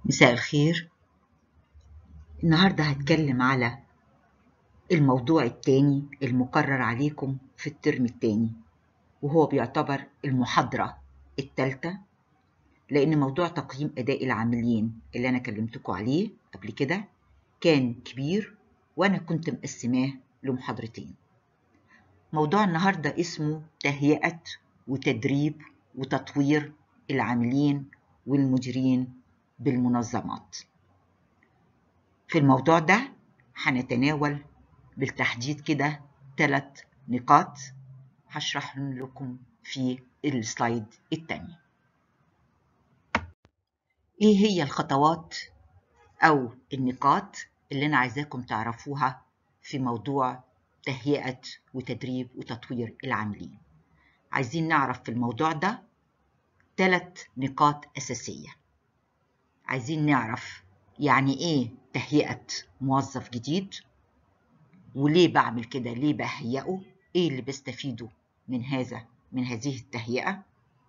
مساء الخير النهاردة هتكلم على الموضوع التاني المقرر عليكم في الترم التاني وهو بيعتبر المحاضرة التالتة لأن موضوع تقييم أداء العاملين اللي أنا كلمتكم عليه قبل كده كان كبير وأنا كنت مقسماه لمحاضرتين موضوع النهاردة اسمه تهيئة وتدريب وتطوير العاملين والمديرين بالمنظمات في الموضوع ده هنتناول بالتحديد كده ثلاث نقاط هشرحهم لكم في السلايد التاني ايه هي الخطوات او النقاط اللي انا عايزاكم تعرفوها في موضوع تهيئة وتدريب وتطوير العاملين عايزين نعرف في الموضوع ده ثلاث نقاط أساسية عايزين نعرف يعني إيه تهيئة موظف جديد وليه بعمل كده ليه بهيئه إيه اللي بستفيده من هذا من هذه التهيئة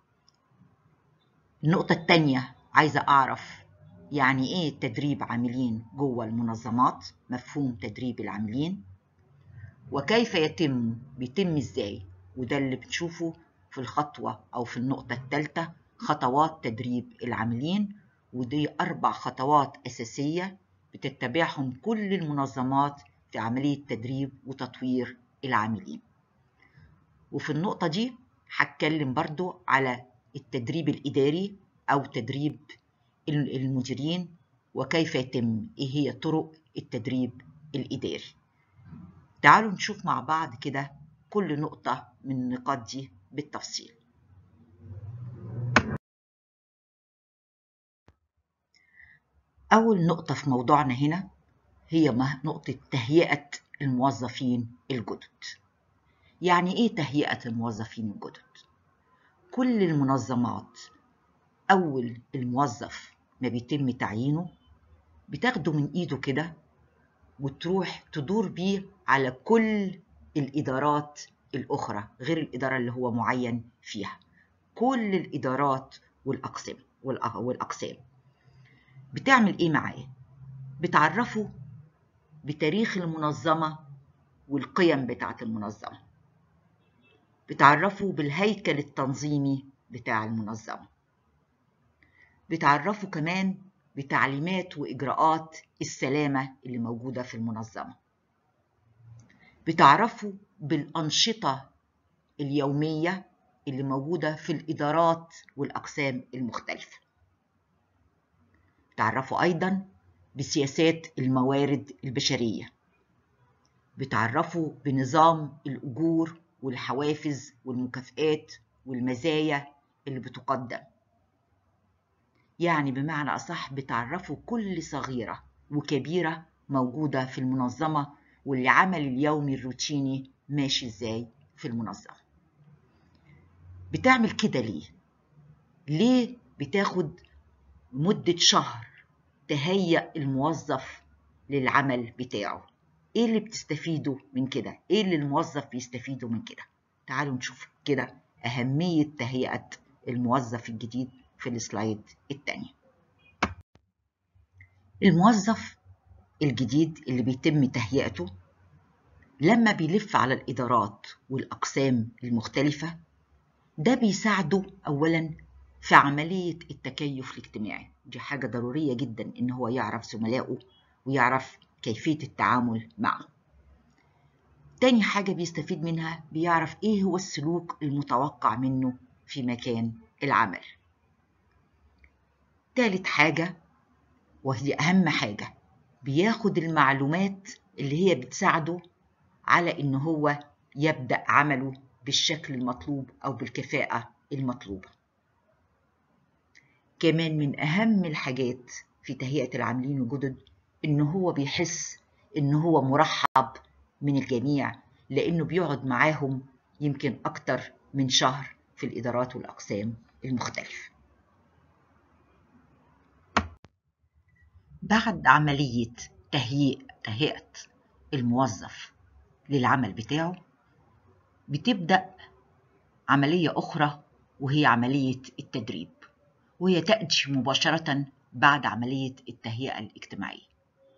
النقطة التانية عايزة أعرف يعني إيه تدريب عاملين جوه المنظمات مفهوم تدريب العاملين وكيف يتم بيتم إزاي وده اللي بنشوفه في الخطوة أو في النقطة الثالثة خطوات تدريب العاملين ودي أربع خطوات أساسية بتتبعهم كل المنظمات في عملية تدريب وتطوير العاملين وفي النقطة دي هتكلم برضو على التدريب الإداري أو تدريب المديرين وكيف يتم إيه هي طرق التدريب الإداري تعالوا نشوف مع بعض كده كل نقطة من النقاط دي بالتفصيل أول نقطة في موضوعنا هنا هي نقطة تهيئة الموظفين الجدد يعني إيه تهيئة الموظفين الجدد؟ كل المنظمات أول الموظف ما بيتم تعيينه بتاخده من إيده كده وتروح تدور بيه على كل الإدارات الأخرى غير الإدارة اللي هو معين فيها كل الإدارات والأقسام والأقسام بتعمل إيه معاه؟ بتعرفه بتاريخ المنظمة والقيم بتاعة المنظمة بتعرفه بالهيكل التنظيمي بتاع المنظمة بتعرفه كمان بتعليمات وإجراءات السلامة اللي موجودة في المنظمة بتعرفوا بالأنشطة اليومية اللي موجودة في الإدارات والأقسام المختلفة بتعرفوا أيضا بسياسات الموارد البشرية بتعرفوا بنظام الأجور والحوافز والمكافآت والمزايا اللي بتقدم يعني بمعنى أصح بتعرفوا كل صغيرة وكبيرة موجودة في المنظمة واللي عمل اليومي الروتيني ماشي ازاي في المنظمة بتعمل كده ليه؟ ليه بتاخد مدة شهر تهيأ الموظف للعمل بتاعه ايه اللي بتستفيده من كده؟ ايه اللي الموظف بيستفيده من كده؟ تعالوا نشوف كده أهمية تهيئة الموظف الجديد في السلايد التاني الموظف الجديد اللي بيتم تهيئته لما بيلف على الإدارات والأقسام المختلفة ده بيساعده أولا في عملية التكيف الاجتماعي دي حاجة ضرورية جدا إن هو يعرف زملائه ويعرف كيفية التعامل معه تاني حاجة بيستفيد منها بيعرف إيه هو السلوك المتوقع منه في مكان العمل تالت حاجة وهي أهم حاجة بياخد المعلومات اللي هي بتساعده على إن هو يبدأ عمله بالشكل المطلوب أو بالكفاءة المطلوبة كمان من أهم الحاجات في تهيئة العاملين الجدد إن هو بيحس إن هو مرحب من الجميع لأنه بيقعد معاهم يمكن أكتر من شهر في الإدارات والأقسام المختلفة بعد عملية تهيئ تهيئة الموظف للعمل بتاعه بتبدأ عملية أخرى وهي عملية التدريب وهي تأتي مباشرة بعد عملية التهيئة الاجتماعية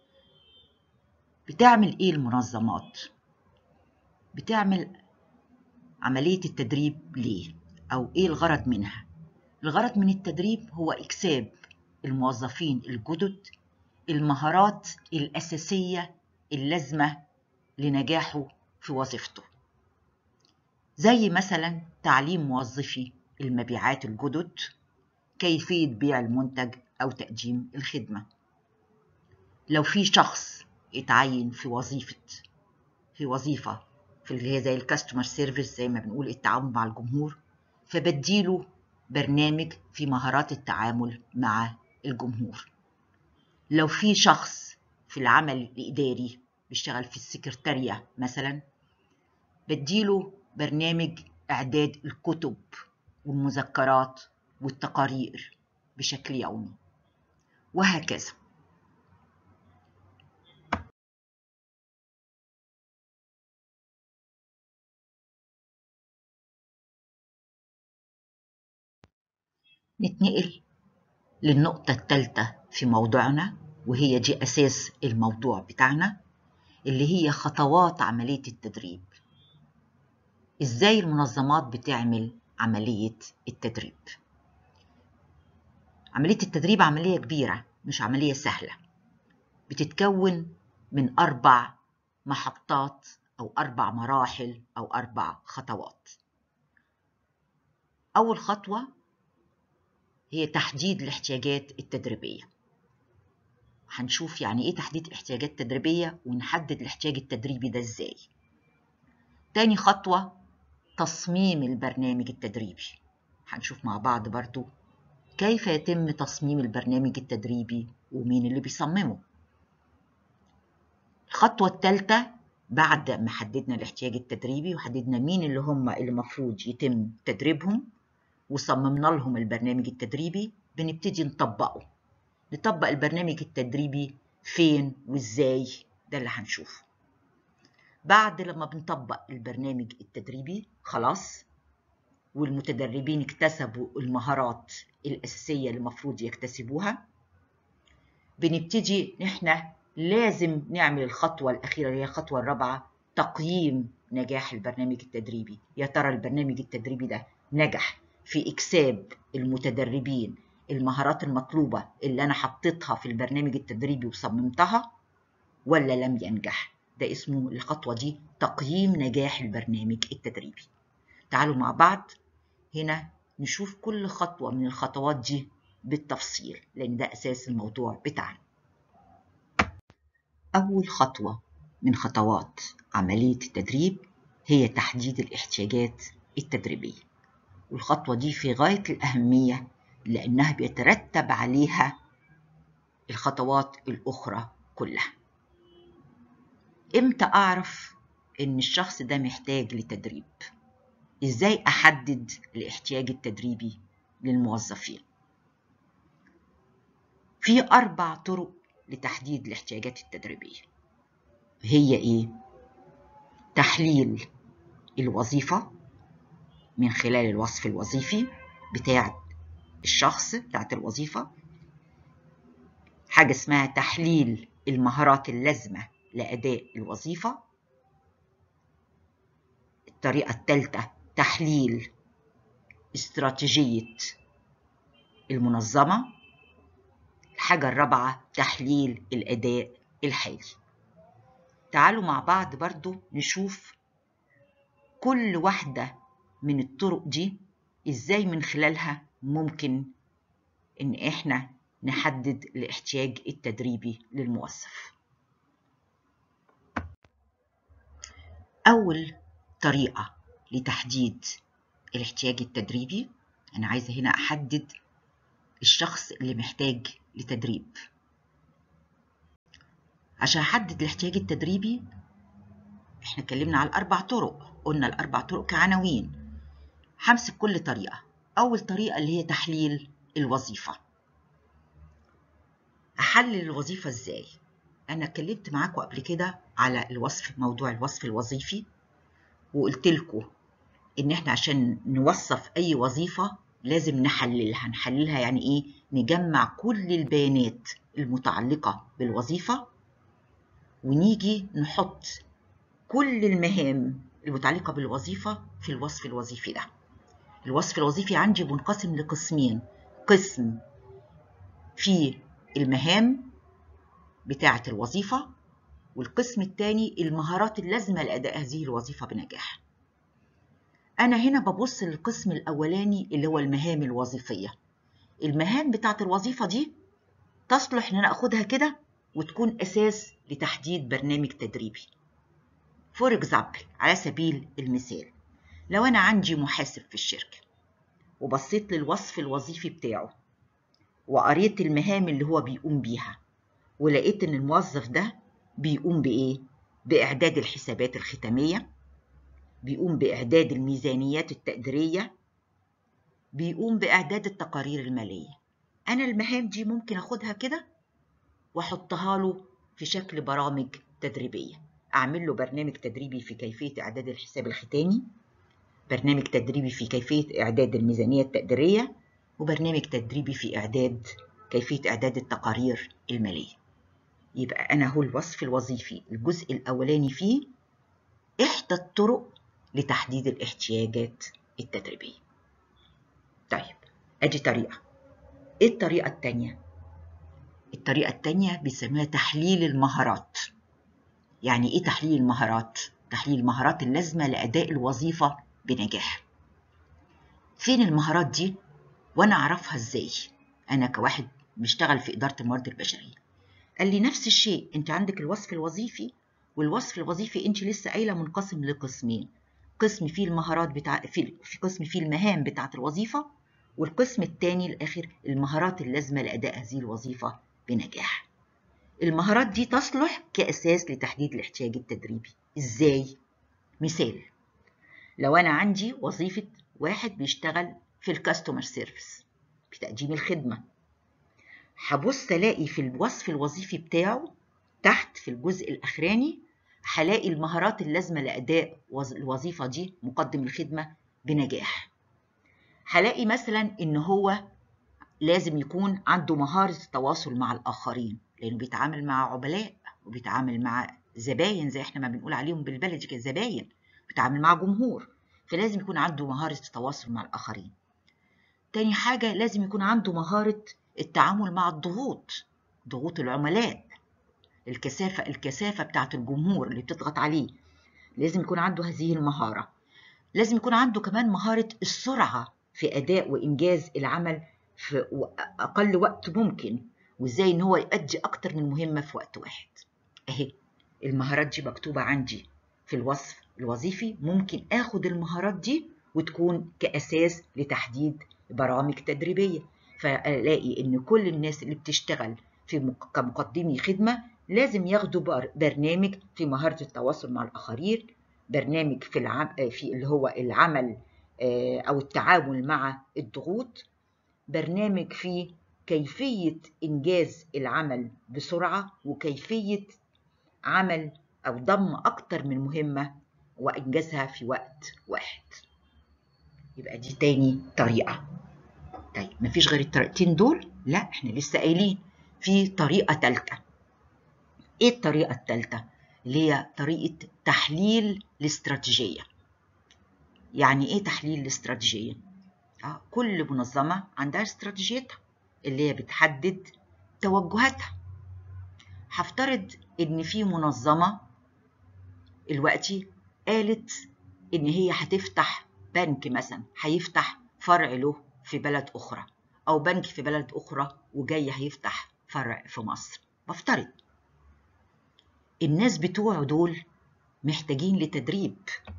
بتعمل إيه المنظمات؟ بتعمل عملية التدريب ليه؟ أو إيه الغرض منها؟ الغرض من التدريب هو إكساب الموظفين الجدد المهارات الأساسية اللازمة لنجاحه في وظيفته زي مثلا تعليم موظفي المبيعات الجدد كيفية بيع المنتج أو تقديم الخدمة لو في شخص اتعين في وظيفة في وظيفة في اللي هي زي الكاستمر سيرفيس زي ما بنقول التعامل مع الجمهور فبديله برنامج في مهارات التعامل مع الجمهور لو في شخص في العمل الإداري بيشتغل في السكرتارية مثلا بديله برنامج إعداد الكتب والمذكرات والتقارير بشكل يومي وهكذا نتنقل للنقطة الثالثة في موضوعنا وهي دي أساس الموضوع بتاعنا اللي هي خطوات عملية التدريب إزاي المنظمات بتعمل عملية التدريب عملية التدريب عملية كبيرة مش عملية سهلة بتتكون من أربع محطات أو أربع مراحل أو أربع خطوات أول خطوة هي تحديد الاحتياجات التدريبية هنشوف يعني ايه تحديد احتياجات تدريبية ونحدد الاحتياج التدريبي ده ازاي تاني خطوة تصميم البرنامج التدريبي هنشوف مع بعض برضو كيف يتم تصميم البرنامج التدريبي ومين اللي بيصممه الخطوة الثالثة بعد ما حددنا الاحتياج التدريبي وحددنا مين اللي هم اللي المفروض يتم تدريبهم وصممنا لهم البرنامج التدريبي بنبتدي نطبقه نطبق البرنامج التدريبي فين وازاي ده اللي هنشوفه بعد لما بنطبق البرنامج التدريبي خلاص والمتدربين اكتسبوا المهارات الأساسية اللي المفروض يكتسبوها بنبتدي نحن لازم نعمل الخطوة الأخيرة اللي هي الخطوة الرابعة تقييم نجاح البرنامج التدريبي يا ترى البرنامج التدريبي ده نجح في إكساب المتدربين المهارات المطلوبة اللي أنا حطيتها في البرنامج التدريبي وصممتها ولا لم ينجح ده اسمه الخطوة دي تقييم نجاح البرنامج التدريبي تعالوا مع بعض هنا نشوف كل خطوة من الخطوات دي بالتفصيل لأن ده أساس الموضوع بتاعنا أول خطوة من خطوات عملية التدريب هي تحديد الاحتياجات التدريبية والخطوة دي في غاية الأهمية لأنها بيترتب عليها الخطوات الأخرى كلها إمتى أعرف إن الشخص ده محتاج لتدريب؟ إزاي أحدد الاحتياج التدريبي للموظفين؟ في أربع طرق لتحديد الاحتياجات التدريبية هي إيه؟ تحليل الوظيفة من خلال الوصف الوظيفي بتاع الشخص بتاعت الوظيفة حاجة اسمها تحليل المهارات اللازمة لأداء الوظيفة الطريقة الثالثة تحليل استراتيجية المنظمة الحاجة الرابعة تحليل الأداء الحالي تعالوا مع بعض برضو نشوف كل واحدة من الطرق دي ازاي من خلالها ممكن ان احنا نحدد الاحتياج التدريبي للموظف اول طريقه لتحديد الاحتياج التدريبي انا عايزه هنا احدد الشخص اللي محتاج لتدريب عشان احدد الاحتياج التدريبي احنا اتكلمنا على الاربع طرق قلنا الاربع طرق كعناوين همسك كل طريقه اول طريقه اللي هي تحليل الوظيفه احلل الوظيفه ازاي انا اتكلمت معاكم قبل كده على الوصف موضوع الوصف الوظيفي وقلت لكم ان احنا عشان نوصف اي وظيفه لازم نحللها نحللها يعني ايه نجمع كل البيانات المتعلقة بالوظيفة ونيجي نحط كل المهام المتعلقة بالوظيفة في الوصف الوظيفي ده الوصف الوظيفي عندي منقسم لقسمين قسم فيه المهام بتاعة الوظيفة والقسم الثاني المهارات اللازمة لأداء هذه الوظيفة بنجاح أنا هنا ببص للقسم الأولاني اللي هو المهام الوظيفية المهام بتاعة الوظيفة دي تصلح إن أنا أخدها كده وتكون أساس لتحديد برنامج تدريبي فور example على سبيل المثال لو أنا عندي محاسب في الشركة وبصيت للوصف الوظيفي بتاعه وقريت المهام اللي هو بيقوم بيها ولقيت إن الموظف ده بيقوم بإيه؟ بإعداد الحسابات الختامية بيقوم بإعداد الميزانيات التقديرية بيقوم بإعداد التقارير المالية أنا المهام دي ممكن أخدها كده وأحطها له في شكل برامج تدريبية أعمل له برنامج تدريبي في كيفية إعداد الحساب الختامي برنامج تدريبي في كيفية إعداد الميزانية التقديرية وبرنامج تدريبي في إعداد كيفية إعداد التقارير المالية يبقى أنا هو الوصف الوظيفي الجزء الأولاني فيه إحدى الطرق لتحديد الاحتياجات التدريبية طيب أدي طريقة إيه الطريقة التانية؟ الطريقة التانية بيسموها تحليل المهارات يعني إيه تحليل المهارات؟ تحليل المهارات اللازمة لأداء الوظيفة بنجاح فين المهارات دي وأنا أعرفها إزاي؟ أنا كواحد بيشتغل في إدارة الموارد البشرية قال لي نفس الشيء أنت عندك الوصف الوظيفي والوصف الوظيفي أنت لسه قايلة منقسم لقسمين قسم فيه المهارات بتاع في, في قسم فيه المهام بتاعة الوظيفة والقسم الثاني الأخير المهارات اللازمة لأداء هذه الوظيفة بنجاح المهارات دي تصلح كأساس لتحديد الاحتياج التدريبي إزاي؟ مثال لو أنا عندي وظيفة واحد بيشتغل في الكاستمر سيرفيس بتقديم الخدمة هبص ألاقي في الوصف الوظيفي بتاعه تحت في الجزء الأخراني هلاقي المهارات اللازمة لأداء الوظيفة دي مقدم الخدمة بنجاح هلاقي مثلا إن هو لازم يكون عنده مهارة التواصل مع الآخرين لأنه بيتعامل مع عملاء وبيتعامل مع زباين زي احنا ما بنقول عليهم بالبلدي كده زباين بيتعامل مع جمهور فلازم يكون عنده مهارة التواصل مع الآخرين تاني حاجة لازم يكون عنده مهارة التعامل مع الضغوط ضغوط العملاء الكثافة الكثافة بتاعت الجمهور اللي بتضغط عليه لازم يكون عنده هذه المهارة لازم يكون عنده كمان مهارة السرعة في أداء وإنجاز العمل في أقل وقت ممكن وإزاي إن هو يؤدي أكتر من مهمة في وقت واحد أهي المهارات دي مكتوبة عندي في الوصف الوظيفي ممكن آخد المهارات دي وتكون كأساس لتحديد برامج تدريبية فألاقي إن كل الناس اللي بتشتغل في كمقدمي خدمة لازم ياخدوا برنامج في مهارة التواصل مع الآخرين برنامج في العم... في اللي هو العمل أو التعامل مع الضغوط برنامج في كيفية إنجاز العمل بسرعة وكيفية عمل أو ضم أكتر من مهمة وإنجازها في وقت واحد يبقى دي تاني طريقة طيب مفيش غير الطريقتين دول؟ لا احنا لسه قايلين في طريقة تالتة ايه الطريقة التالتة؟ اللي هي طريقة تحليل الاستراتيجية يعني ايه تحليل الاستراتيجية؟ آه كل منظمة عندها استراتيجيتها اللي هي بتحدد توجهاتها هفترض ان في منظمة دلوقتي قالت ان هي هتفتح بنك مثلا هيفتح فرع له في بلد اخرى او بنك في بلد اخرى وجاي هيفتح فرع في مصر بفترض الناس بتوعه دول محتاجين لتدريب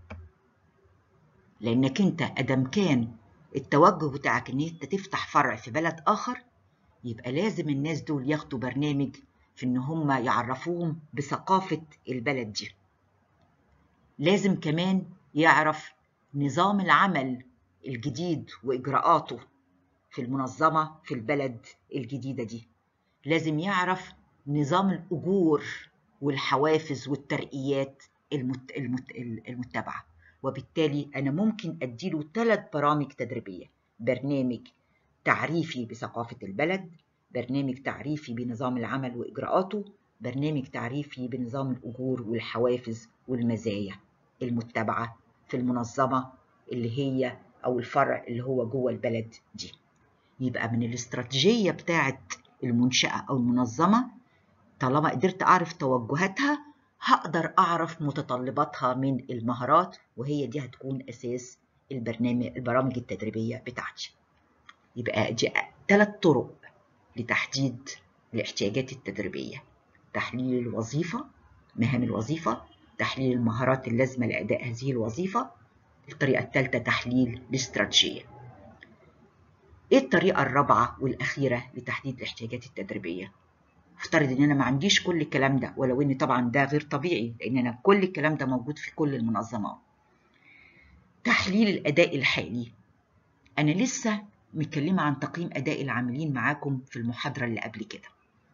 لانك انت ادم كان التوجه بتاعك ان انت تفتح فرع في بلد اخر يبقى لازم الناس دول ياخدوا برنامج في ان هم يعرفوهم بثقافة البلد دي لازم كمان يعرف نظام العمل الجديد واجراءاته في المنظمة في البلد الجديدة دي لازم يعرف نظام الأجور والحوافز والترقيات المت... المت... المتبعة وبالتالي أنا ممكن أديله ثلاث برامج تدريبية برنامج تعريفي بثقافة البلد برنامج تعريفي بنظام العمل وإجراءاته برنامج تعريفي بنظام الأجور والحوافز والمزايا المتبعة في المنظمة اللي هي أو الفرع اللي هو جوه البلد دي يبقى من الاستراتيجية بتاعة المنشأة أو المنظمة طالما قدرت أعرف توجهاتها هقدر أعرف متطلباتها من المهارات وهي دي هتكون أساس البرنامج البرامج التدريبية بتاعتي يبقى دي ثلاث طرق لتحديد الاحتياجات التدريبية تحليل الوظيفة مهام الوظيفة تحليل المهارات اللازمة لأداء هذه الوظيفة الطريقة الثالثة تحليل الاستراتيجية ايه الطريقة الرابعة والأخيرة لتحديد الاحتياجات التدريبية افترض ان انا ما عنديش كل الكلام ده ولو ان طبعا ده غير طبيعي لان انا كل الكلام ده موجود في كل المنظمات تحليل الاداء الحالي انا لسه متكلمه عن تقييم اداء العاملين معاكم في المحاضره اللي قبل كده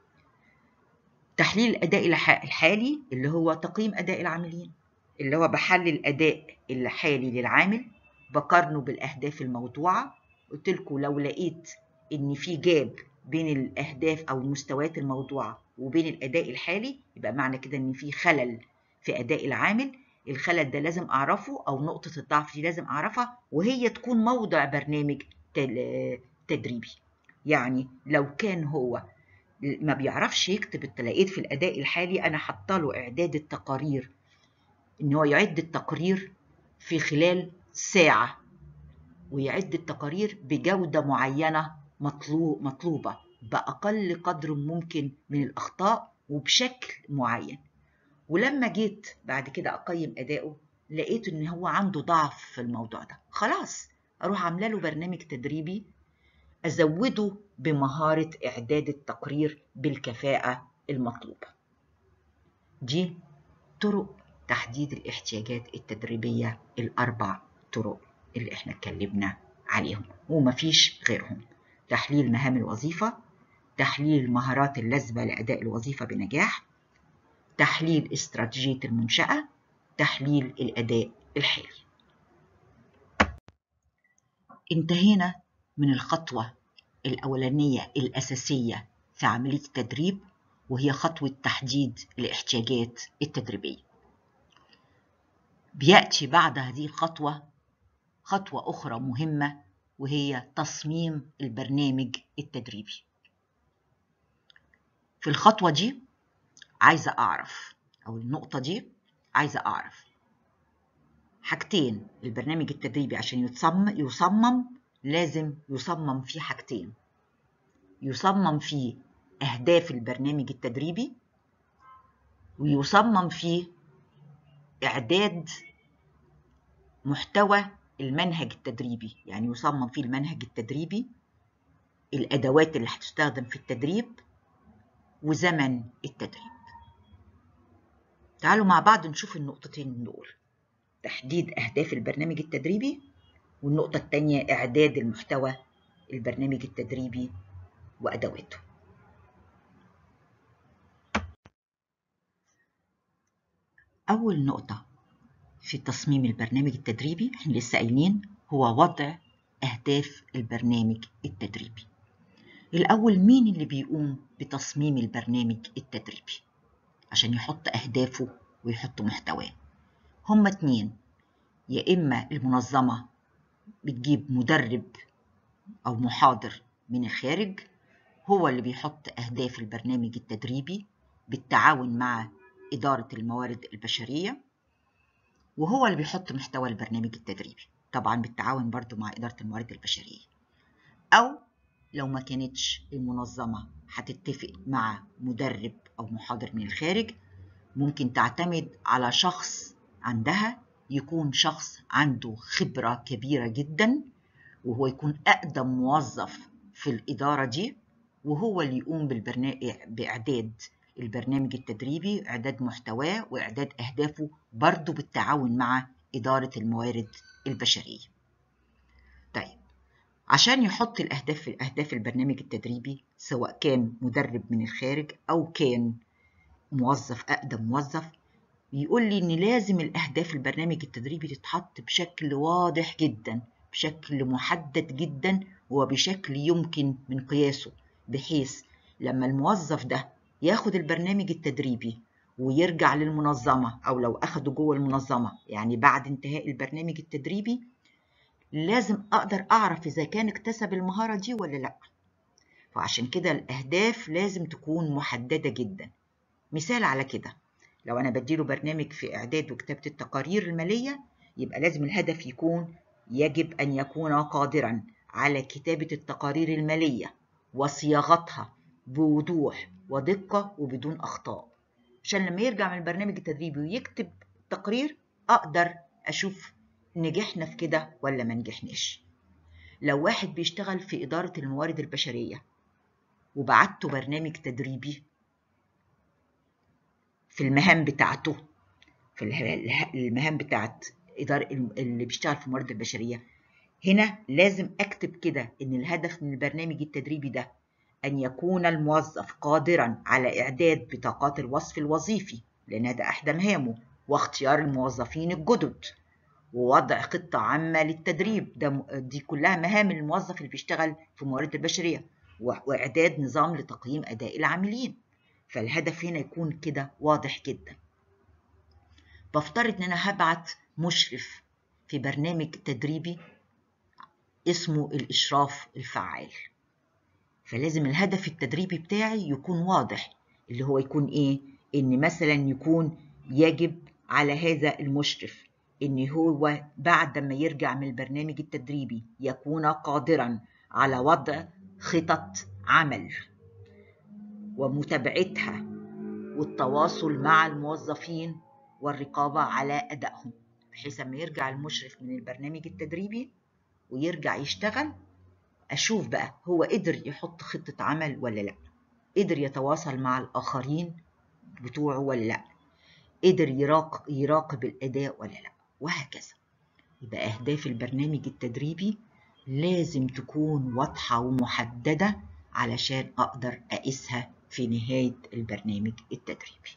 تحليل الاداء الحالي اللي هو تقييم اداء العاملين اللي هو بحلل الاداء الحالي للعامل بقارنه بالاهداف الموضوعه قلت لكم لو لقيت ان في جاب بين الاهداف او المستويات الموضوعه وبين الاداء الحالي يبقى معنى كده ان في خلل في اداء العامل الخلل ده لازم اعرفه او نقطه الضعف دي لازم اعرفها وهي تكون موضع برنامج تدريبي يعني لو كان هو ما بيعرفش يكتب لقيت في الاداء الحالي انا حاطه له اعداد التقارير ان هو يعد التقرير في خلال ساعه ويعد التقارير بجوده معينه مطلوب مطلوبه باقل قدر ممكن من الاخطاء وبشكل معين ولما جيت بعد كده اقيم اداؤه لقيت ان هو عنده ضعف في الموضوع ده خلاص اروح عامله له برنامج تدريبي ازوده بمهاره اعداد التقرير بالكفاءه المطلوبه دي طرق تحديد الاحتياجات التدريبيه الاربع طرق اللي احنا اتكلمنا عليهم ومفيش غيرهم تحليل مهام الوظيفه تحليل المهارات اللازمه لاداء الوظيفه بنجاح تحليل استراتيجيه المنشاه تحليل الاداء الحالي انتهينا من الخطوة الأولانية الأساسية في عملية التدريب وهي خطوة تحديد الاحتياجات التدريبية. بيأتي بعد هذه الخطوة خطوة أخرى مهمة وهي تصميم البرنامج التدريبي. في الخطوة دي عايزة أعرف أو النقطة دي عايزة أعرف حاجتين البرنامج التدريبي عشان يتصمم يصمم لازم يصمم فيه حاجتين يصمم فيه أهداف البرنامج التدريبي ويصمم فيه إعداد محتوى المنهج التدريبي يعني يصمم فيه المنهج التدريبي الأدوات اللي هتستخدم في التدريب وزمن التدريب تعالوا مع بعض نشوف النقطتين دول تحديد أهداف البرنامج التدريبي والنقطة الثانية إعداد المحتوى البرنامج التدريبي وأدواته أول نقطة في تصميم البرنامج التدريبي احنا لسه قايلين هو وضع أهداف البرنامج التدريبي الأول مين اللي بيقوم بتصميم البرنامج التدريبي عشان يحط أهدافه ويحط محتواه هما اتنين يا إما المنظمة بتجيب مدرب أو محاضر من الخارج هو اللي بيحط أهداف البرنامج التدريبي بالتعاون مع إدارة الموارد البشرية وهو اللي بيحط محتوى البرنامج التدريبي طبعا بالتعاون برضو مع إدارة الموارد البشرية أو لو ما كانتش المنظمة هتتفق مع مدرب أو محاضر من الخارج ممكن تعتمد على شخص عندها يكون شخص عنده خبرة كبيرة جدا وهو يكون أقدم موظف في الإدارة دي وهو اللي يقوم بالبرنامج بإعداد البرنامج التدريبي إعداد محتواه وإعداد أهدافه برضه بالتعاون مع إدارة الموارد البشرية طيب عشان يحط الأهداف في أهداف البرنامج التدريبي سواء كان مدرب من الخارج أو كان موظف أقدم موظف بيقول لي إن لازم الأهداف البرنامج التدريبي تتحط بشكل واضح جدا بشكل محدد جدا وبشكل يمكن من قياسه بحيث لما الموظف ده ياخد البرنامج التدريبي ويرجع للمنظمة أو لو أخده جوه المنظمة يعني بعد انتهاء البرنامج التدريبي لازم أقدر أعرف إذا كان اكتسب المهارة دي ولا لأ فعشان كده الأهداف لازم تكون محددة جدا مثال على كده لو أنا بديله برنامج في إعداد وكتابة التقارير المالية يبقى لازم الهدف يكون يجب أن يكون قادرا على كتابة التقارير المالية وصياغتها بوضوح ودقة وبدون أخطاء عشان لما يرجع من البرنامج التدريبي ويكتب تقرير أقدر أشوف نجحنا في كده ولا ما نجحناش لو واحد بيشتغل في إدارة الموارد البشرية وبعته برنامج تدريبي في المهام بتاعته في المهام بتاعت إدارة اللي بيشتغل في الموارد البشرية هنا لازم أكتب كده إن الهدف من البرنامج التدريبي ده أن يكون الموظف قادرا على إعداد بطاقات الوصف الوظيفي لأن ده أحدى مهامه واختيار الموظفين الجدد ووضع خطة عامة للتدريب ده دي كلها مهام الموظف اللي بيشتغل في الموارد البشرية وإعداد نظام لتقييم أداء العاملين فالهدف هنا يكون كده واضح جدا بفترض إن أنا هبعت مشرف في برنامج تدريبي اسمه الإشراف الفعال فلازم الهدف التدريبي بتاعي يكون واضح اللي هو يكون إيه؟ إن مثلا يكون يجب على هذا المشرف إن هو بعد ما يرجع من البرنامج التدريبي يكون قادرا على وضع خطط عمل ومتابعتها والتواصل مع الموظفين والرقابة على أدائهم بحيث لما يرجع المشرف من البرنامج التدريبي ويرجع يشتغل أشوف بقى هو قدر يحط خطة عمل ولا لأ قدر يتواصل مع الآخرين بتوعه ولا لأ قدر يراقب, يراقب الأداء ولا لأ وهكذا يبقى أهداف البرنامج التدريبي لازم تكون واضحة ومحددة علشان أقدر أقيسها في نهاية البرنامج التدريبي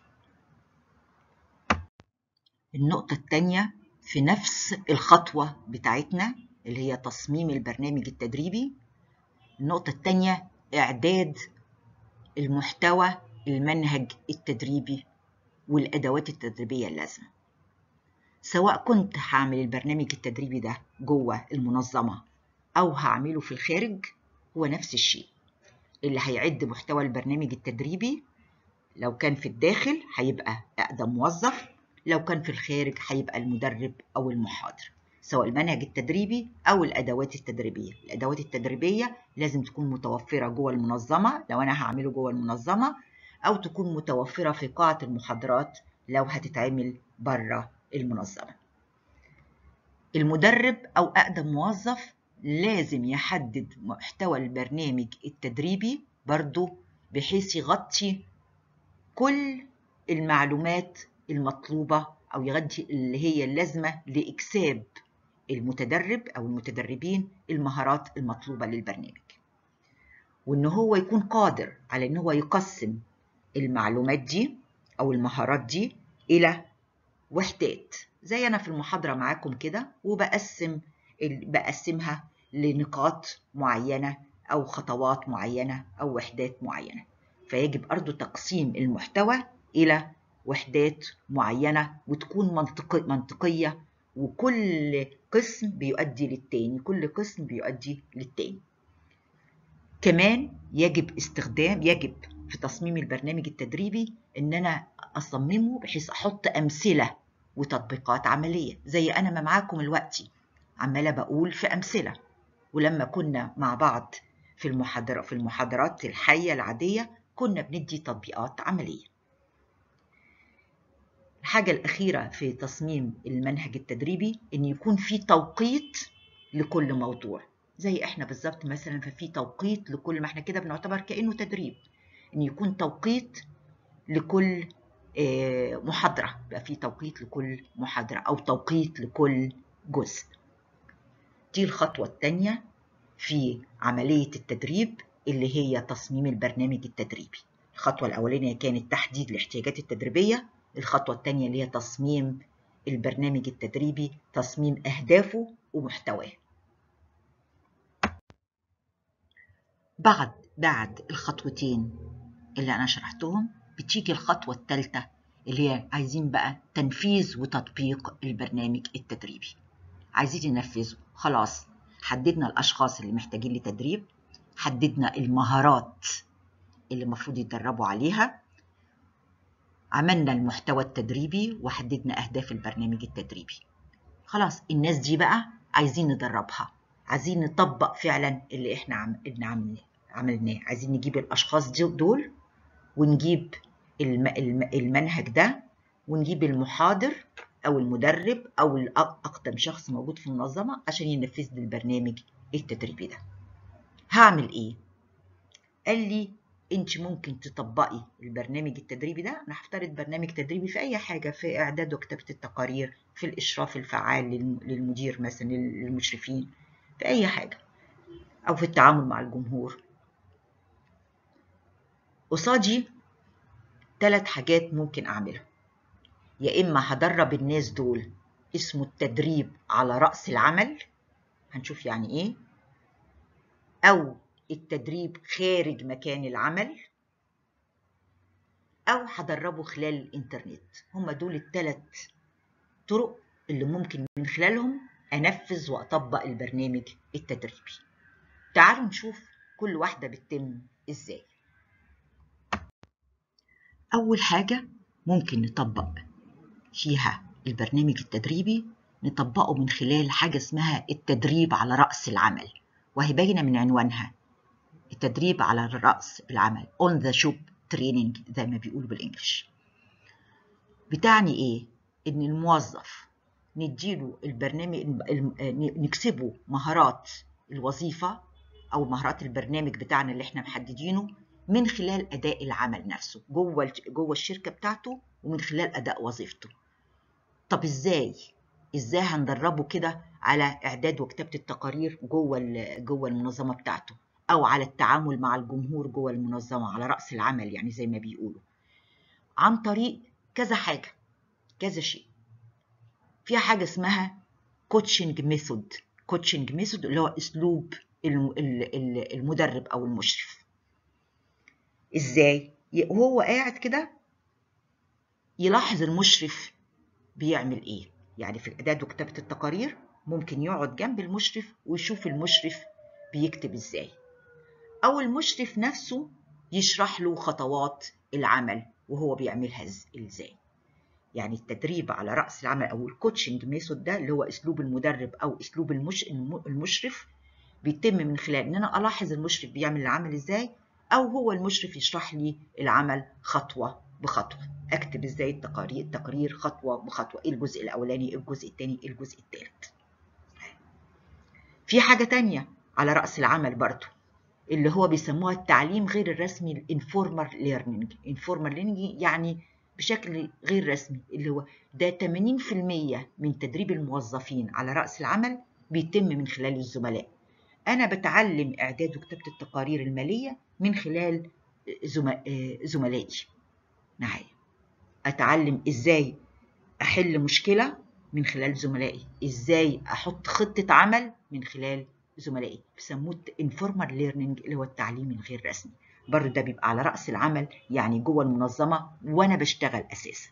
النقطة الثانية في نفس الخطوة بتاعتنا اللي هي تصميم البرنامج التدريبي النقطة الثانية إعداد المحتوى المنهج التدريبي والأدوات التدريبية اللازمة سواء كنت هعمل البرنامج التدريبي ده جوه المنظمة أو هعمله في الخارج هو نفس الشيء اللي هيعد محتوى البرنامج التدريبي لو كان في الداخل هيبقى أقدم موظف لو كان في الخارج هيبقى المدرب أو المحاضر سواء المنهج التدريبي أو الأدوات التدريبية الأدوات التدريبية لازم تكون متوفرة جوه المنظمة لو أنا هعمله جوه المنظمة أو تكون متوفرة في قاعة المحاضرات لو هتتعمل بره المنظمة المدرب أو أقدم موظف لازم يحدد محتوى البرنامج التدريبي برضو بحيث يغطي كل المعلومات المطلوبة أو يغطي اللي هي اللازمة لإكساب المتدرب أو المتدربين المهارات المطلوبة للبرنامج وإن هو يكون قادر على إن هو يقسم المعلومات دي أو المهارات دي إلى وحدات زي أنا في المحاضرة معاكم كده وبقسم بقسمها لنقاط معينة أو خطوات معينة أو وحدات معينة فيجب برضو تقسيم المحتوى إلى وحدات معينة وتكون منطقي منطقية وكل قسم بيؤدي للتاني كل قسم بيؤدي للتاني كمان يجب استخدام يجب في تصميم البرنامج التدريبي ان انا اصممه بحيث احط امثله وتطبيقات عمليه زي انا ما معاكم دلوقتي عماله بقول في امثله ولما كنا مع بعض في المحاضرة في المحاضرات الحية العادية كنا بندي تطبيقات عملية الحاجة الأخيرة في تصميم المنهج التدريبي إن يكون في توقيت لكل موضوع زي إحنا بالظبط مثلا ففي توقيت لكل ما إحنا كده بنعتبر كأنه تدريب إن يكون توقيت لكل محاضرة يبقى في توقيت لكل محاضرة أو توقيت لكل جزء دي الخطوة الثانية في عملية التدريب اللي هي تصميم البرنامج التدريبي الخطوة الأولانية كانت تحديد الاحتياجات التدريبية الخطوة الثانية اللي هي تصميم البرنامج التدريبي تصميم أهدافه ومحتواه بعد بعد الخطوتين اللي أنا شرحتهم بتيجي الخطوة الثالثة اللي هي عايزين بقى تنفيذ وتطبيق البرنامج التدريبي عايزين ننفذه خلاص حددنا الأشخاص اللي محتاجين لتدريب حددنا المهارات اللي المفروض يتدربوا عليها عملنا المحتوى التدريبي وحددنا أهداف البرنامج التدريبي خلاص الناس دي بقى عايزين ندربها عايزين نطبق فعلا اللي احنا عم... اللي عملناه عملناه عايزين نجيب الأشخاص دول ونجيب الم... الم... المنهج ده ونجيب المحاضر أو المدرب أو أقدم شخص موجود في المنظمة عشان ينفذ لي البرنامج التدريبي ده هعمل إيه؟ قال لي انت ممكن تطبقي البرنامج التدريبي ده انا هفترض برنامج تدريبي في اي حاجه في اعداد وكتابه التقارير في الاشراف الفعال للمدير مثلا للمشرفين في اي حاجه او في التعامل مع الجمهور قصادي ثلاث حاجات ممكن اعملها يا اما هدرب الناس دول اسمه التدريب على راس العمل هنشوف يعني ايه او التدريب خارج مكان العمل أو هدربه خلال الإنترنت هم دول الثلاث طرق اللي ممكن من خلالهم أنفذ وأطبق البرنامج التدريبي تعالوا نشوف كل واحدة بتتم إزاي أول حاجة ممكن نطبق فيها البرنامج التدريبي نطبقه من خلال حاجة اسمها التدريب على رأس العمل وهي باينة من عنوانها التدريب على رأس العمل on the job training زي ما بيقولوا بالإنجلش بتعني إيه؟ إن الموظف نديله البرنامج نكسبه مهارات الوظيفة أو مهارات البرنامج بتاعنا اللي إحنا محددينه من خلال أداء العمل نفسه جوه جوه الشركة بتاعته ومن خلال أداء وظيفته. طب إزاي؟ إزاي هندربه كده على إعداد وكتابة التقارير جوه جوه المنظمة بتاعته؟ أو على التعامل مع الجمهور جوه المنظمة على رأس العمل يعني زي ما بيقولوا عن طريق كذا حاجة كذا شيء فيها حاجة اسمها كوتشنج ميثود كوتشنج ميثود اللي هو أسلوب المدرب أو المشرف إزاي؟ وهو قاعد كده يلاحظ المشرف بيعمل إيه يعني في الإعداد وكتابة التقارير ممكن يقعد جنب المشرف ويشوف المشرف بيكتب إزاي أو المشرف نفسه يشرح له خطوات العمل وهو بيعملها ازاي يعني التدريب على رأس العمل أو الكوتشنج ميثود ده اللي هو أسلوب المدرب أو أسلوب المش... المشرف بيتم من خلال إن أنا ألاحظ المشرف بيعمل العمل إزاي أو هو المشرف يشرح لي العمل خطوة بخطوة أكتب إزاي التقارير التقرير خطوة بخطوة إيه الجزء الأولاني إيه الجزء الثاني إيه الجزء الثالث في حاجة تانية على رأس العمل برضو اللي هو بيسموها التعليم غير الرسمي الانفورمال ليرنينج انفورمال ليرنينج يعني بشكل غير رسمي اللي هو ده 80% من تدريب الموظفين على رأس العمل بيتم من خلال الزملاء أنا بتعلم إعداد وكتابة التقارير المالية من خلال زملائي معايا أتعلم إزاي أحل مشكلة من خلال زملائي إزاي أحط خطة عمل من خلال زملائي بيسموه انفورمال ليرنينج اللي هو التعليم الغير رسمي برضه ده بيبقى على رأس العمل يعني جوه المنظمة وأنا بشتغل أساسا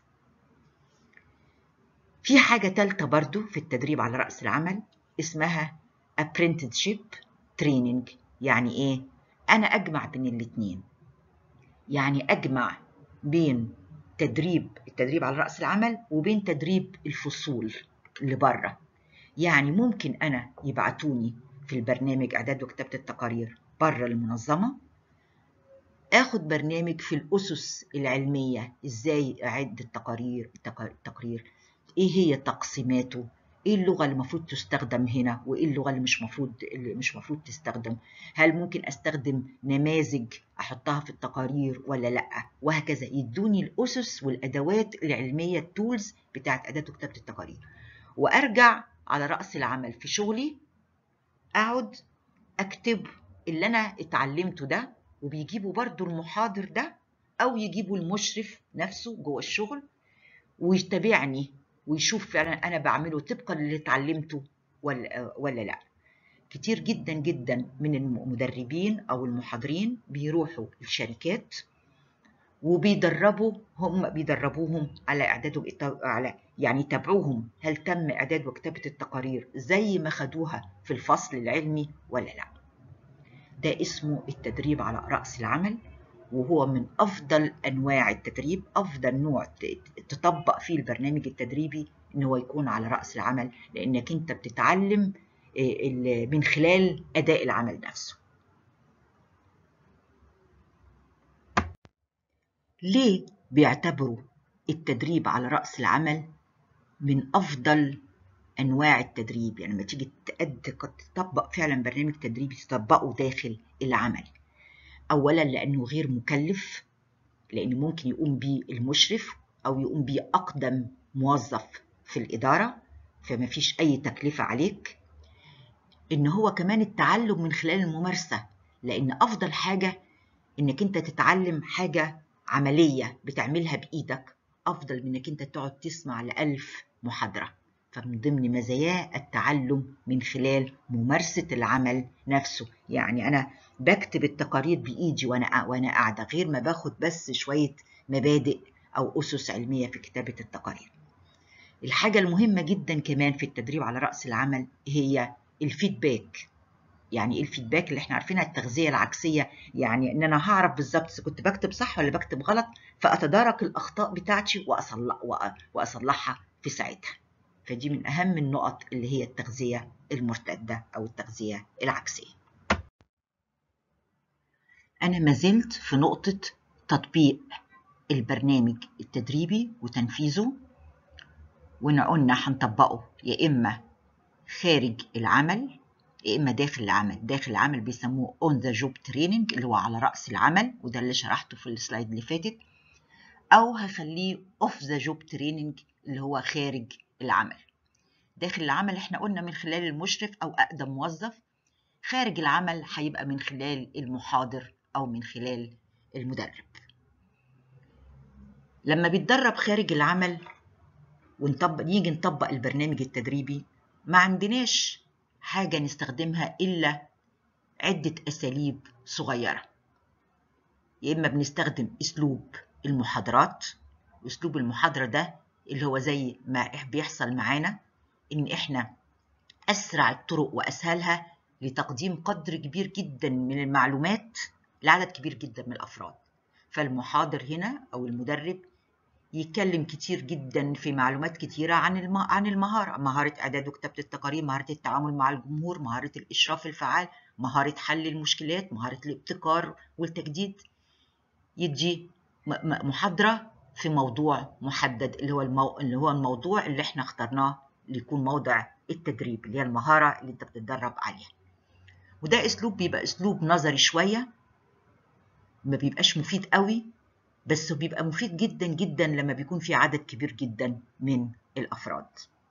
في حاجة تالتة برضه في التدريب على رأس العمل اسمها apprenticeship training يعني إيه؟ أنا أجمع بين الاتنين يعني أجمع بين تدريب التدريب على رأس العمل وبين تدريب الفصول اللي بره يعني ممكن أنا يبعتوني في البرنامج إعداد وكتابة التقارير بره المنظمة آخد برنامج في الأسس العلمية إزاي أعد التقارير التقرير إيه هي تقسيماته ايه اللغه اللي المفروض تستخدم هنا وايه اللغه اللي مش مفروض اللي مش مفروض تستخدم هل ممكن استخدم نماذج احطها في التقارير ولا لا وهكذا يدوني الاسس والادوات العلميه التولز بتاعت اداه كتابه التقارير وارجع على راس العمل في شغلي اقعد اكتب اللي انا اتعلمته ده وبيجيبوا برضو المحاضر ده او يجيبوا المشرف نفسه جوه الشغل ويتابعني ويشوف فعلا انا بعمله طبقا للي اتعلمته ولا ولا لا كتير جدا جدا من المدربين او المحاضرين بيروحوا الشركات وبيدربوا هم بيدربوهم على اعداد على يعني يتابعوهم هل تم اعداد وكتابه التقارير زي ما خدوها في الفصل العلمي ولا لا ده اسمه التدريب على راس العمل وهو من افضل انواع التدريب افضل نوع تطبق فيه البرنامج التدريبي ان هو يكون على راس العمل لانك انت بتتعلم من خلال اداء العمل نفسه ليه بيعتبروا التدريب على رأس العمل من أفضل أنواع التدريب يعني لما تيجي تطبق فعلا برنامج تدريبي تطبقه داخل العمل أولا لأنه غير مكلف لأنه ممكن يقوم به المشرف أو يقوم به أقدم موظف في الإدارة فما فيش أي تكلفة عليك إن هو كمان التعلم من خلال الممارسة لأن أفضل حاجة إنك أنت تتعلم حاجة عملية بتعملها بإيدك أفضل من إنك أنت تقعد تسمع لألف محاضرة فمن ضمن مزاياه التعلم من خلال ممارسة العمل نفسه يعني أنا بكتب التقارير بإيدي وأنا وأنا قاعدة غير ما باخد بس شوية مبادئ أو أسس علمية في كتابة التقارير الحاجة المهمة جدا كمان في التدريب على رأس العمل هي الفيدباك يعني ايه الفيدباك اللي احنا عارفينها التغذيه العكسيه يعني ان انا هعرف بالظبط اذا كنت بكتب صح ولا بكتب غلط فاتدارك الاخطاء بتاعتي واصلح واصلحها في ساعتها فدي من اهم النقط اللي هي التغذيه المرتده او التغذيه العكسيه انا ما زلت في نقطه تطبيق البرنامج التدريبي وتنفيذه وقلنا هنطبقه يا اما خارج العمل يا اما داخل العمل داخل العمل بيسموه اون ذا جوب تريننج اللي هو على راس العمل وده اللي شرحته في السلايد اللي فاتت او هخليه اوف ذا جوب تريننج اللي هو خارج العمل داخل العمل احنا قلنا من خلال المشرف او اقدم موظف خارج العمل هيبقى من خلال المحاضر او من خلال المدرب لما بيتدرب خارج العمل ونطبق نيجي نطبق البرنامج التدريبي ما عندناش حاجة نستخدمها إلا عدة أساليب صغيرة يا إما بنستخدم أسلوب المحاضرات أسلوب المحاضرة ده اللي هو زي ما بيحصل معانا إن إحنا أسرع الطرق وأسهلها لتقديم قدر كبير جدا من المعلومات لعدد كبير جدا من الأفراد فالمحاضر هنا أو المدرب يتكلم كتير جدا في معلومات كتيرة عن الم... عن المهارة مهارة إعداد وكتابة التقارير مهارة التعامل مع الجمهور مهارة الإشراف الفعال مهارة حل المشكلات مهارة الابتكار والتجديد يدي محاضرة في موضوع محدد اللي هو المو... اللي هو الموضوع اللي احنا اخترناه ليكون موضع التدريب اللي هي المهارة اللي انت بتتدرب عليها وده اسلوب بيبقى اسلوب نظري شوية ما بيبقاش مفيد قوي بس بيبقى مفيد جدا جدا لما بيكون في عدد كبير جدا من الافراد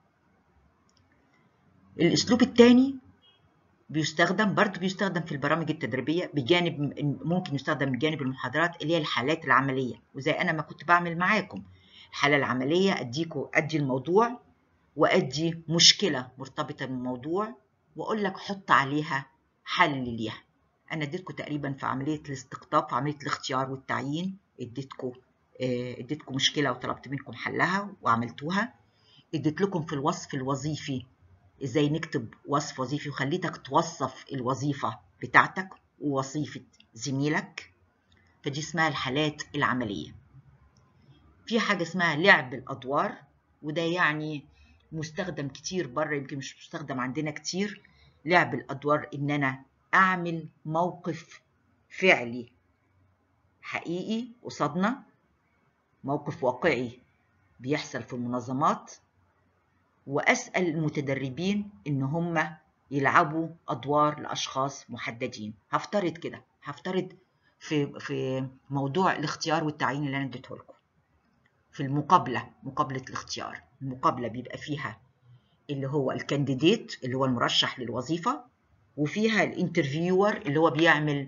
الاسلوب الثاني بيستخدم برضه بيستخدم في البرامج التدريبيه بجانب ممكن يستخدم بجانب المحاضرات اللي هي الحالات العمليه وزي انا ما كنت بعمل معاكم الحاله العمليه اديكوا ادي الموضوع وادي مشكله مرتبطه بالموضوع واقول لك حط عليها حل ليها انا اديتكم تقريبا في عمليه الاستقطاب في عمليه الاختيار والتعيين اديتكم اديتكم مشكله وطلبت منكم حلها وعملتوها اديت لكم في الوصف الوظيفي ازاي نكتب وصف وظيفي وخليتك توصف الوظيفه بتاعتك ووظيفه زميلك فدي اسمها الحالات العمليه في حاجه اسمها لعب الادوار وده يعني مستخدم كتير بره يمكن مش مستخدم عندنا كتير لعب الادوار ان انا اعمل موقف فعلي حقيقي قصادنا موقف واقعي بيحصل في المنظمات واسال المتدربين ان هم يلعبوا ادوار لاشخاص محددين هفترض كده هفترض في في موضوع الاختيار والتعيين اللي انا اديته لكم في المقابله مقابله الاختيار المقابله بيبقى فيها اللي هو الكانديديت اللي هو المرشح للوظيفه وفيها الانترفيور اللي هو بيعمل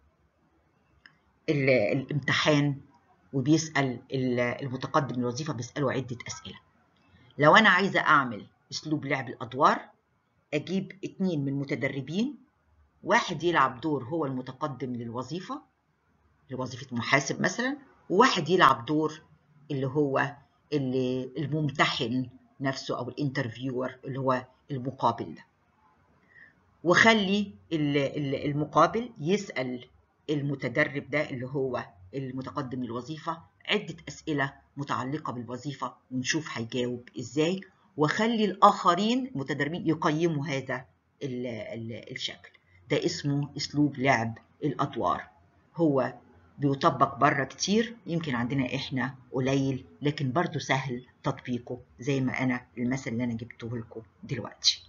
الامتحان وبيسأل المتقدم للوظيفة بيسأله عدة أسئلة لو أنا عايزة أعمل أسلوب لعب الأدوار أجيب اتنين من المتدربين واحد يلعب دور هو المتقدم للوظيفة لوظيفة محاسب مثلا وواحد يلعب دور اللي هو اللي الممتحن نفسه أو الانترفيور اللي هو المقابل ده وخلي المقابل يسأل المتدرب ده اللي هو المتقدم للوظيفة عدة أسئلة متعلقة بالوظيفة ونشوف هيجاوب إزاي وخلي الآخرين المتدربين يقيموا هذا الشكل ده اسمه أسلوب لعب الأدوار هو بيطبق بره كتير يمكن عندنا إحنا قليل لكن برضو سهل تطبيقه زي ما أنا المثل اللي أنا جبته لكم دلوقتي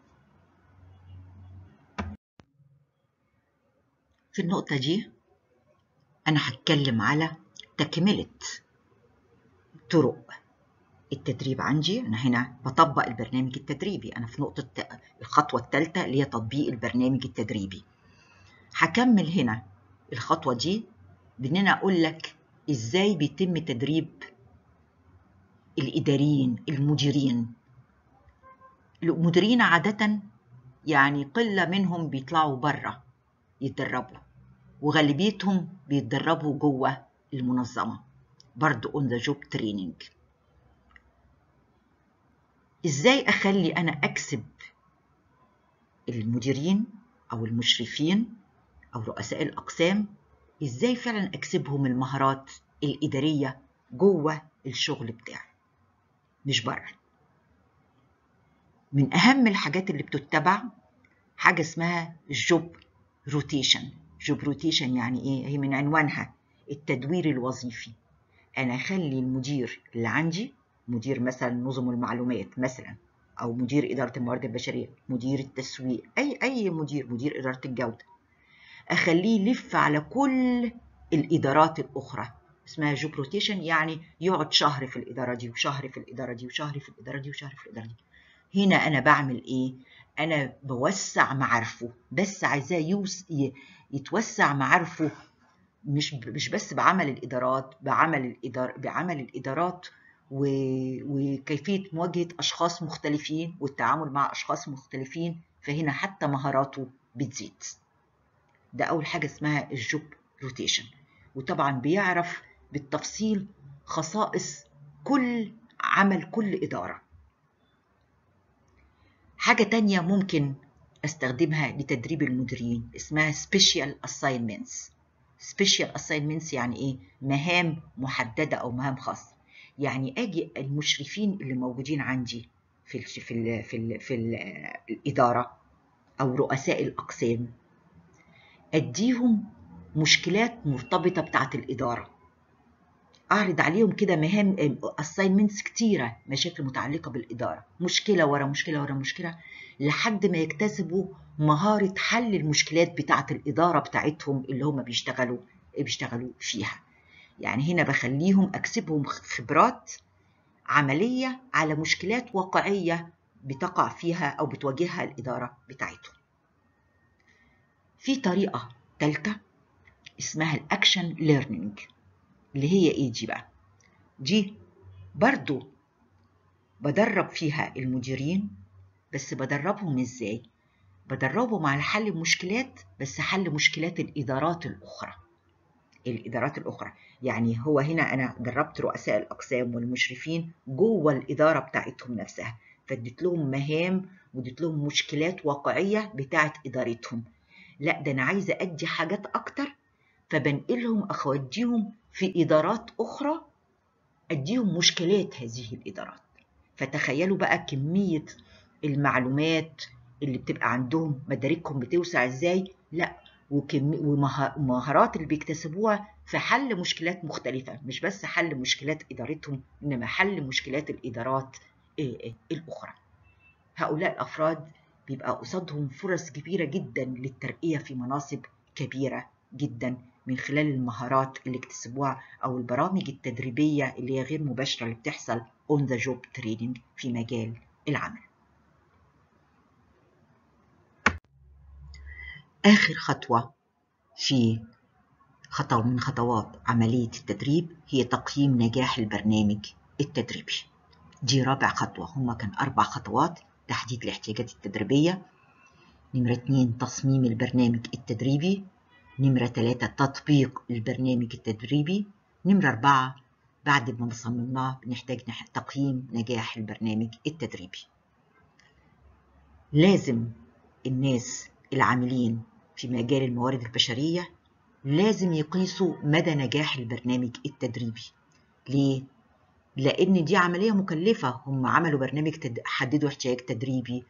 في النقطة دي أنا هتكلم على تكملة طرق التدريب عندي أنا هنا بطبق البرنامج التدريبي أنا في نقطة الخطوة الثالثة اللي هي تطبيق البرنامج التدريبي هكمل هنا الخطوة دي بإن أنا أقول لك إزاي بيتم تدريب الإداريين المديرين المديرين عادة يعني قلة منهم بيطلعوا بره يتدربوا وغالبيتهم بيتدربوا جوه المنظمة برضو on the job training ازاي اخلي انا اكسب المديرين او المشرفين او رؤساء الاقسام ازاي فعلا اكسبهم المهارات الاداريه جوه الشغل بتاعي مش بره من اهم الحاجات اللي بتتبع حاجه اسمها الجوب روتيشن جوب روتيشن يعني ايه هي من عنوانها التدوير الوظيفي انا اخلي المدير اللي عندي مدير مثلا نظم المعلومات مثلا او مدير اداره الموارد البشريه مدير التسويق اي اي مدير مدير اداره الجوده اخليه يلف على كل الادارات الاخرى اسمها جوب روتيشن يعني يقعد شهر في الاداره دي وشهر في الاداره دي وشهر في الاداره دي وشهر في الاداره دي هنا انا بعمل ايه انا بوسع معارفه بس عايزاه يوس يتوسع معارفه مش مش بس بعمل الادارات بعمل الادار بعمل الادارات و... وكيفيه مواجهه اشخاص مختلفين والتعامل مع اشخاص مختلفين فهنا حتى مهاراته بتزيد ده اول حاجه اسمها الجوب روتيشن وطبعا بيعرف بالتفصيل خصائص كل عمل كل اداره حاجة تانية ممكن استخدمها لتدريب المديرين اسمها special assignments special assignments يعني ايه مهام محددة او مهام خاصة يعني اجي المشرفين اللي موجودين عندي في ال في ال في ال في ال الادارة او رؤساء الاقسام اديهم مشكلات مرتبطة بتاعة الادارة اعرض عليهم كده مهام assignments كتيره مشاكل متعلقه بالاداره مشكله ورا مشكله ورا مشكله لحد ما يكتسبوا مهاره حل المشكلات بتاعه الاداره بتاعتهم اللي هم بيشتغلوا بيشتغلوا فيها يعني هنا بخليهم اكسبهم خبرات عمليه على مشكلات واقعيه بتقع فيها او بتواجهها الاداره بتاعتهم في طريقه ثالثه اسمها الاكشن ليرنينج اللي هي ايه دي بقى دي برضو بدرب فيها المديرين بس بدربهم ازاي بدربهم على حل مشكلات بس حل مشكلات الادارات الاخرى الادارات الاخرى يعني هو هنا انا دربت رؤساء الاقسام والمشرفين جوه الاداره بتاعتهم نفسها فاديت لهم مهام واديت لهم مشكلات واقعيه بتاعت ادارتهم لا ده انا عايزه ادي حاجات اكتر فبنقلهم اخوديهم في إدارات أخرى أديهم مشكلات هذه الإدارات فتخيلوا بقى كمية المعلومات اللي بتبقى عندهم مداركهم بتوسع إزاي لا ومهارات اللي بيكتسبوها في حل مشكلات مختلفة مش بس حل مشكلات إدارتهم إنما حل مشكلات الإدارات الأخرى هؤلاء الأفراد بيبقى قصادهم فرص كبيرة جدا للترقية في مناصب كبيرة جدا من خلال المهارات اللي اكتسبوها أو البرامج التدريبية اللي هي غير مباشرة اللي بتحصل on the job training في مجال العمل آخر خطوة في خطوة من خطوات عملية التدريب هي تقييم نجاح البرنامج التدريبي دي رابع خطوة هما كان أربع خطوات تحديد الاحتياجات التدريبية نمرة اتنين تصميم البرنامج التدريبي نمرة تلاتة تطبيق البرنامج التدريبي نمرة أربعة بعد ما صممناه بنحتاج تقييم نجاح البرنامج التدريبي لازم الناس العاملين في مجال الموارد البشرية لازم يقيسوا مدى نجاح البرنامج التدريبي ليه؟ لأن دي عملية مكلفة هم عملوا برنامج تد... حددوا احتياج تدريبي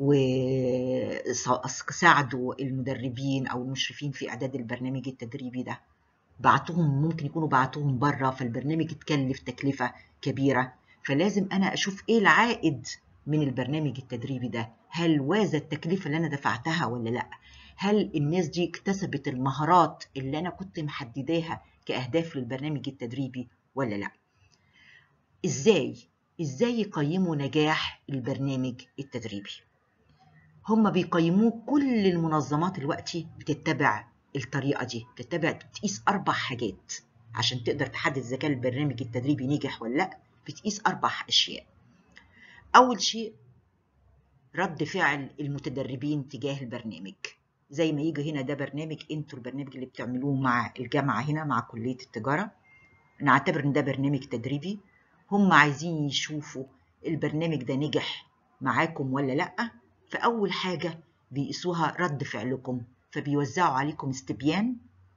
وساعدوا المدربين أو المشرفين في إعداد البرنامج التدريبي ده بعتوهم ممكن يكونوا بعتوهم بره فالبرنامج اتكلف تكلفة كبيرة فلازم أنا أشوف إيه العائد من البرنامج التدريبي ده هل وازى التكلفة اللي أنا دفعتها ولا لأ هل الناس دي اكتسبت المهارات اللي أنا كنت محدداها كأهداف للبرنامج التدريبي ولا لأ إزاي إزاي يقيموا نجاح البرنامج التدريبي هم بيقيموه كل المنظمات دلوقتي بتتبع الطريقة دي بتتبع بتقيس أربع حاجات عشان تقدر تحدد إذا كان البرنامج التدريبي نجح ولا لأ بتقيس أربع أشياء أول شيء رد فعل المتدربين تجاه البرنامج زي ما يجي هنا ده برنامج انتوا البرنامج اللي بتعملوه مع الجامعة هنا مع كلية التجارة نعتبر ان ده برنامج تدريبي هم عايزين يشوفوا البرنامج ده نجح معاكم ولا لأ فأول حاجة بيقيسوها رد فعلكم فبيوزعوا عليكم استبيان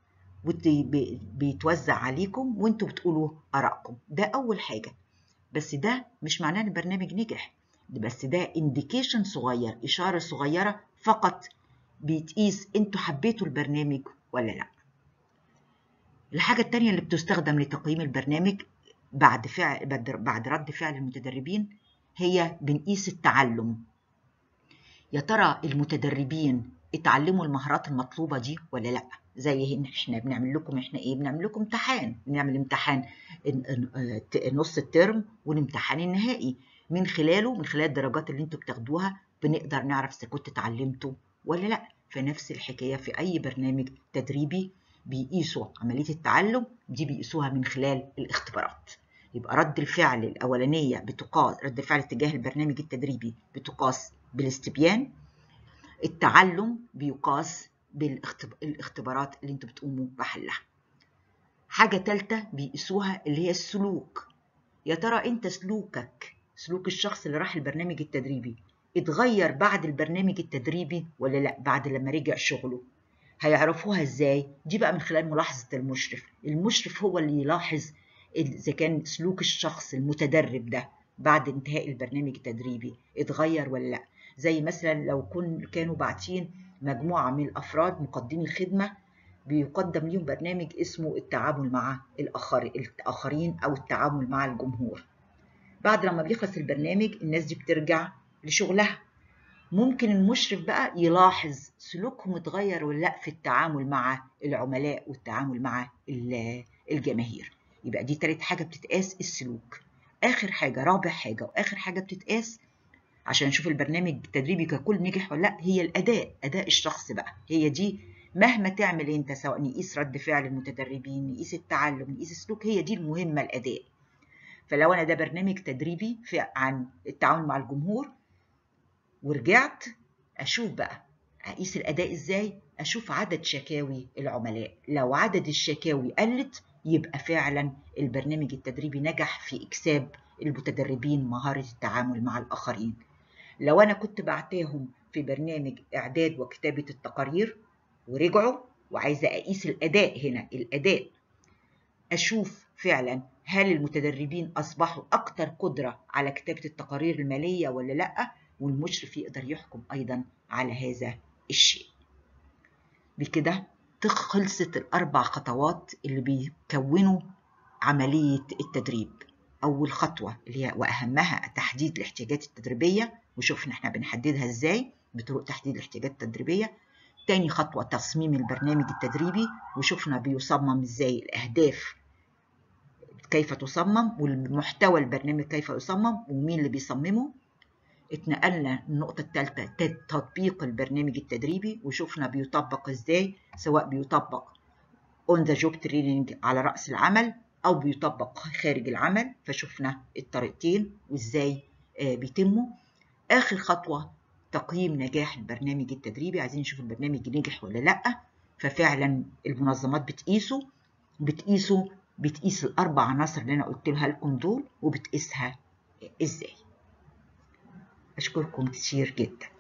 بيتوزع عليكم وانتوا بتقولوا آرائكم ده أول حاجة بس ده مش معناه ان البرنامج نجح بس ده انديكيشن صغير إشارة صغيرة فقط بتقيس انتوا حبيتوا البرنامج ولا لا الحاجة التانية اللي بتستخدم لتقييم البرنامج بعد فعل بعد رد فعل المتدربين هي بنقيس التعلم يا ترى المتدربين اتعلموا المهارات المطلوبة دي ولا لا زي هنا احنا بنعمل لكم احنا ايه بنعمل لكم امتحان بنعمل امتحان نص الترم والامتحان النهائي من خلاله من خلال الدرجات اللي انتوا بتاخدوها بنقدر نعرف اذا كنتوا اتعلمتوا ولا لا فنفس الحكاية في أي برنامج تدريبي بيقيسوا عملية التعلم دي بيقيسوها من خلال الاختبارات يبقى رد الفعل الأولانية بتقاس رد الفعل تجاه البرنامج التدريبي بتقاس بالاستبيان التعلم بيقاس بالاختبارات اللي انتوا بتقوموا بحلها حاجة تالتة بيقيسوها اللي هي السلوك يا ترى انت سلوكك سلوك الشخص اللي راح البرنامج التدريبي اتغير بعد البرنامج التدريبي ولا لا بعد لما رجع شغله هيعرفوها ازاي دي بقى من خلال ملاحظة المشرف المشرف هو اللي يلاحظ اذا كان سلوك الشخص المتدرب ده بعد انتهاء البرنامج التدريبي اتغير ولا لا زي مثلا لو كن كانوا باعتين مجموعة من الأفراد مقدمي الخدمة بيقدم لهم برنامج اسمه التعامل مع الآخر الآخرين أو التعامل مع الجمهور بعد لما بيخلص البرنامج الناس دي بترجع لشغلها ممكن المشرف بقى يلاحظ سلوكهم اتغير ولا لا في التعامل مع العملاء والتعامل مع الجماهير يبقى دي تالت حاجة بتتقاس السلوك آخر حاجة رابع حاجة وآخر حاجة بتتقاس عشان نشوف البرنامج التدريبي ككل نجح ولا لا هي الأداء أداء الشخص بقى هي دي مهما تعمل انت سواء نقيس رد فعل المتدربين نقيس التعلم نقيس السلوك هي دي المهمة الأداء فلو أنا ده برنامج تدريبي في عن التعامل مع الجمهور ورجعت أشوف بقى أقيس الأداء إزاي أشوف عدد شكاوي العملاء لو عدد الشكاوي قلت يبقى فعلا البرنامج التدريبي نجح في إكساب المتدربين مهارة التعامل مع الآخرين لو أنا كنت بعتاهم في برنامج إعداد وكتابة التقارير ورجعوا وعايزة أقيس الأداء هنا الأداء أشوف فعلا هل المتدربين أصبحوا أكثر قدرة على كتابة التقارير المالية ولا لأ والمشرف يقدر يحكم أيضا على هذا الشيء بكده خلصت الأربع خطوات اللي بيكونوا عملية التدريب أول خطوة اللي هي وأهمها تحديد الاحتياجات التدريبية وشوفنا احنا بنحددها ازاي بطرق تحديد الاحتياجات التدريبية تاني خطوة تصميم البرنامج التدريبي وشوفنا بيصمم ازاي الأهداف كيف تصمم والمحتوى البرنامج كيف يصمم ومين اللي بيصممه اتنقلنا النقطة الثالثة تطبيق البرنامج التدريبي وشوفنا بيطبق ازاي سواء بيطبق on the job training على رأس العمل أو بيطبق خارج العمل فشوفنا الطريقتين وازاي بيتموا آخر خطوة تقييم نجاح البرنامج التدريبي عايزين نشوف البرنامج نجح ولا لأ ففعلا المنظمات بتقيسه بتقيسه بتقيس الأربع عناصر اللي أنا قلتها لكم دول وبتقيسها إزاي أشكركم كتير جدا